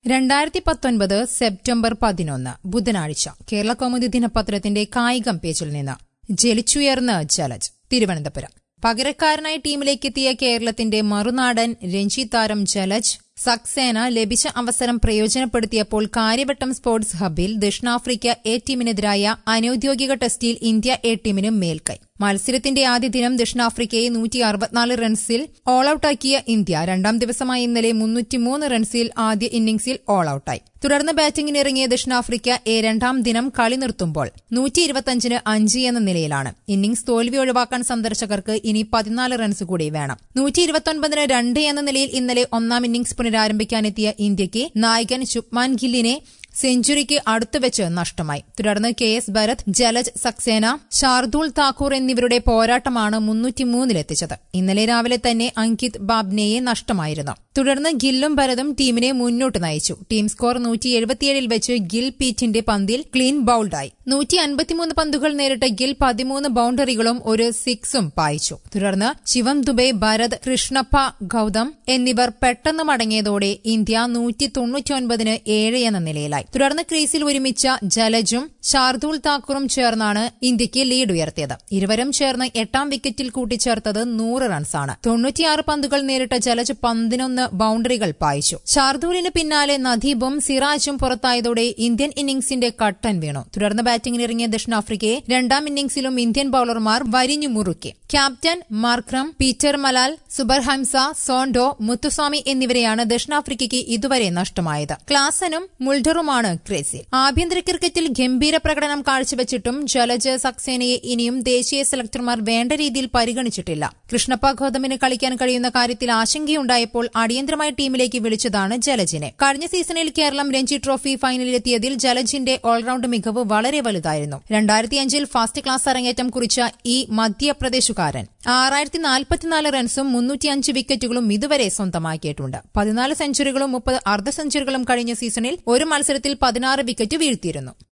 രണ്ടായിരത്തി പത്തൊൻപത് സെപ്റ്റംബർ പതിനൊന്ന് ബുധനാഴ്ച കേരള കൗമുദി ദിനപത്രത്തിന്റെ കായികം പേജിൽ നിന്ന് ജലിച്ചുയർന്ന് ജലജ് തിരുവനന്തപുരം പകരക്കാരനായി ടീമിലേക്കെത്തിയ കേരളത്തിന്റെ മറുനാടൻ രഞ്ജി താരം ജലജ് സക്സേന ലഭിച്ച അവസരം പ്രയോജനപ്പെടുത്തിയപ്പോൾ കാര്യവട്ടം സ്പോർട്സ് ഹബിൽ ദക്ഷിണാഫ്രിക്ക എ ടീമിനെതിരായ അനൌദ്യോഗിക ടെസ്റ്റിൽ ഇന്ത്യ എ ടീമിന് മേൽക്കൈ മത്സരത്തിന്റെ ആദ്യ ദിനം ദക്ഷിണാഫ്രിക്കയെ നൂറ്റി അറുപത്തിനാല് റൺസിൽ ഓൾ ഔട്ടാക്കിയ ഇന്ത്യ രണ്ടാം ദിവസമായ ഇന്നലെ മുന്നൂറ്റിമൂന്ന് റൺസിൽ ആദ്യ ഇന്നിംഗ്സിൽ ഓൾ ഔട്ടായി തുടർന്ന് ബാറ്റിംഗിനിറങ്ങിയ ദക്ഷിണാഫ്രിക്ക എ രണ്ടാം ദിനം കളി നിർത്തുമ്പോൾ നൂറ്റി ഇരുപത്തിയഞ്ചിന് അഞ്ച് എന്ന നിലയിലാണ് ഇന്നിംഗ്സ് തോൽവി ഒഴിവാക്കാൻ സന്ദർശകർക്ക് ഇനി പതിനാല് റൺസ് കൂടി വേണം നൂറ്റി ഇരുപത്തൊൻപതിന് രണ്ട് എന്ന നിലയിൽ ഇന്നലെ ഒന്നാം ഇന്നിംഗ്സ് പുനരാരംഭിക്കാനെത്തിയ ഇന്ത്യയ്ക്ക് നായകൻ ശുഭ്മാൻ ഗില്ലിനെ സെഞ്ചുറിക്ക് അടുത്തുവെച്ച് നഷ്ടമായി തുടർന്ന് കെ എസ് ഭരത് ജലജ് സക്സേന ഷാർദുൾ താക്കൂർ എന്നിവരുടെ പോരാട്ടമാണ് മുന്നൂറ്റിമൂന്നിലെത്തിച്ചത് ഇന്നലെ രാവിലെ തന്നെ അങ്കിത് ബാബ്നെയെ നഷ്ടമായിരുന്നു തുടർന്ന് ഗില്ലും ഭരതും ടീമിനെ മുന്നോട്ട് നയിച്ചു ടീം സ്കോർ നൂറ്റി എഴുപത്തിയേഴിൽ വെച്ച് ഗിൽ പീറ്റിന്റെ പന്തിൽ ക്ലീൻ ബൌൾഡായി നൂറ്റി അൻപത്തിമൂന്ന് പന്തുകൾ നേരിട്ട ഗിൽ പതിമൂന്ന് ബൌണ്ടറികളും ഒരു സിക്സും പായിച്ചു തുടർന്ന് ശിവം ദുബെ ഭരത് കൃഷ്ണപ്പ ഗൌതം എന്നിവർ പെട്ടെന്ന് മടങ്ങിയതോടെ ഇന്ത്യ നൂറ്റി തൊണ്ണൂറ്റിയൊൻപതിന് ഏഴ് എന്ന നിലയിലായി തുടർന്ന് ക്രീസിൽ ഒരുമിച്ച ജലജും ഷാർദുൾ താക്കൂറും ചേർന്നാണ് ഇന്ത്യയ്ക്ക് ലീഡ് ഉയർത്തിയത് ഇരുവരും ചേർന്ന് എട്ടാം വിക്കറ്റിൽ കൂട്ടിച്ചേർത്തത് നൂറ് റൺസാണ് തൊണ്ണൂറ്റിയാറ് പന്തുകൾ നേരിട്ട ജലജ് പതിനൊന്ന് ബൌണ്ടറികൾ പായിച്ചു ഷാർദൂലിന് പിന്നാലെ നദീബും സിറാജും പുറത്തായതോടെ ഇന്ത്യൻ ഇന്നിംഗ്സിന്റെ കട്ടൻ വീണു തുടർന്ന് ബാറ്റിംഗിനിറങ്ങിയ ദക്ഷിണാഫ്രിക്കയെ രണ്ടാം ഇന്നിംഗ്സിലും ഇന്ത്യൻ ബൌളർമാർ വരിഞ്ഞു മുറുക്കി ക്യാപ്റ്റൻ മാർക്രം പീറ്റർ മലാൽ സുബർഹംസ സോണ്ടോ മുത്തുസ്വാമി എന്നിവരെയാണ് ദക്ഷിണാഫ്രിക്കയ്ക്ക് ഇതുവരെ നഷ്ടമായത് ക്ലാസനും മുൾഡറുമാണ് ക്രേസിൽ ആഭ്യന്തര ക്രിക്കറ്റിൽ ഗംഭീര പ്രകടനം കാഴ്ചവെച്ചിട്ടും ജലജ് സക്സേനയെ ഇനിയും ദേശീയ സെലക്ടർമാർ വേണ്ട രീതിയിൽ പരിഗണിച്ചിട്ടില്ല കൃഷ്ണപ്പ ഗൗതമിന് കളിക്കാൻ കഴിയുന്ന കാര്യത്തിൽ ആശങ്കയുണ്ടായപ്പോൾ അടിയന്തരമായി ടീമിലേക്ക് വിളിച്ചതാണ് ജലജിനെ കഴിഞ്ഞ സീസണിൽ കേരളം രഞ്ജി ട്രോഫി ഫൈനലിലെത്തിയതിൽ ജലജിന്റെ ഓൾറൌണ്ട് മികവ് വളരെ വലുതായിരുന്നു രണ്ടായിരത്തിയഞ്ചിൽ ഫാസ്റ്റ് ക്ലാസ് അരങ്ങേറ്റം കുറിച്ച ഈ മധ്യപ്രദേശുകാരൻ ആറായിരത്തി നാൽപ്പത്തിനാല് റൺസും മുന്നൂറ്റിയഞ്ച് വിക്കറ്റുകളും ഇതുവരെ സ്വന്തമാക്കിയിട്ടുണ്ട് പതിനാല് സെഞ്ചുറികളും മുപ്പത് അർദ്ധ സെഞ്ചുറികളും കഴിഞ്ഞ സീസണിൽ ഒരു മത്സരത്തിൽ പതിനാറ് വിക്കറ്റ് വീഴ്ത്തിയിരുന്നു